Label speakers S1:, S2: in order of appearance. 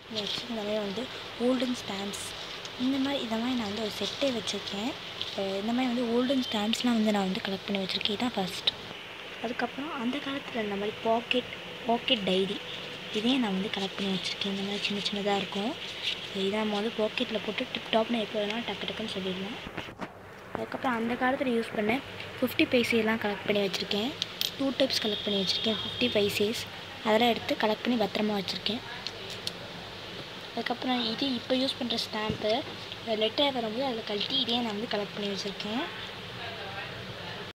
S1: பண்ணி வச்சுருக்கேன் இந்த மாதிரி வந்து ஓல்டன் ஸ்டாம்ப்ஸ் இந்த மாதிரி இந்த மாதிரி நான் வந்து ஒரு செட்டே வச்சுருக்கேன் அஹ் இந்த மாதிரி வந்து ஓல்டன் ஸ்டாம்ப்ஸ்லாம் வந்து நான் வந்து கலெக்ட் பண்ணி வச்சுருக்கேன் இதான் ஃபஸ்ட் அதுக்கப்புறம் அந்த காலத்தில் இந்த மாதிரி பாக்கெட் பாக்கெட் டைரி இதையும் நான் வந்து கலெக்ட் பண்ணி வச்சுருக்கேன் இந்த மாதிரி சின்ன சின்னதாக இருக்கும் இதை நம்ம வந்து பாக்கெட்டில் போட்டு டிப் டாப்னு எப்போ வேணாலும் டக்கு டக்குன்னு சொல்லிடலாம் அதுக்கப்புறம் அந்த காலத்தில் யூஸ் பண்ண ஃபிஃப்டி பைசையெல்லாம் கலெக்ட் பண்ணி வச்சுருக்கேன் டூ டைப்ஸ் கலெக்ட் பண்ணி வச்சுருக்கேன் ஃபிஃப்டி பைசேஸ் அதெல்லாம் எடுத்து கலெக்ட் பண்ணி பத்திரமா வச்சுருக்கேன் அதுக்கப்புறம் இது இப்போ யூஸ் பண்ணுற ஸ்டாம்ப்பு லெட்டர் வரும்போது அதில் கழட்டி இதையே நான் வந்து கலெக்ட் பண்ணி வச்சுருக்கேன்